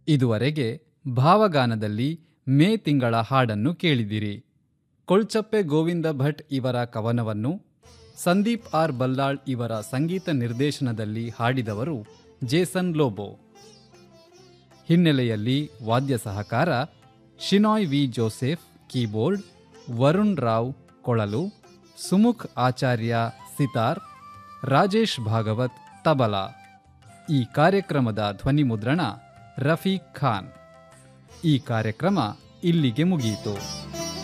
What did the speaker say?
ಇದುವರೆಗೆ ಭಾವಗಾನದಲ್ಲಿ ಮೇ ತಿಂಗಳ ಹಾಡನ್ನು ಕೇಳಿದಿರಿ ಕೊಳ್ಚಪ್ಪೆ ಗೋವಿಂದ ಭಟ್ ಇವರ ಕವನವನ್ನು ಸಂದೀಪ್ ಆರ್ ಬಲ್ಲಾಳ್ ಇವರ ಸಂಗೀತ ನಿರ್ದೇಶನದಲ್ಲಿ ಹಾಡಿದವರು ಜೇಸನ್ ಲೋಬೋ ಹಿನ್ನೆಲೆಯಲ್ಲಿ ವಾದ್ಯ ಸಹಕಾರ shehnai V Joseph keyboard Varun Rao ಕೊಳಲು ಸುಮುಖ್ ಆಚಾರ್ಯ ಸಿತಾರ್ ರಾಜೇಶ್ ಭಾಗವತ್ ತಬಲಾ ಈ ಕಾರ್ಯಕ್ರಮದ ಧ್ವನಿಮುದ್ರಣ ರಫೀಕ್ ಖಾನ್ ಈ ಕಾರ್ಯಕ್ರಮ ಇಲ್ಲಿಗೆ ಮುಗಿಯಿತು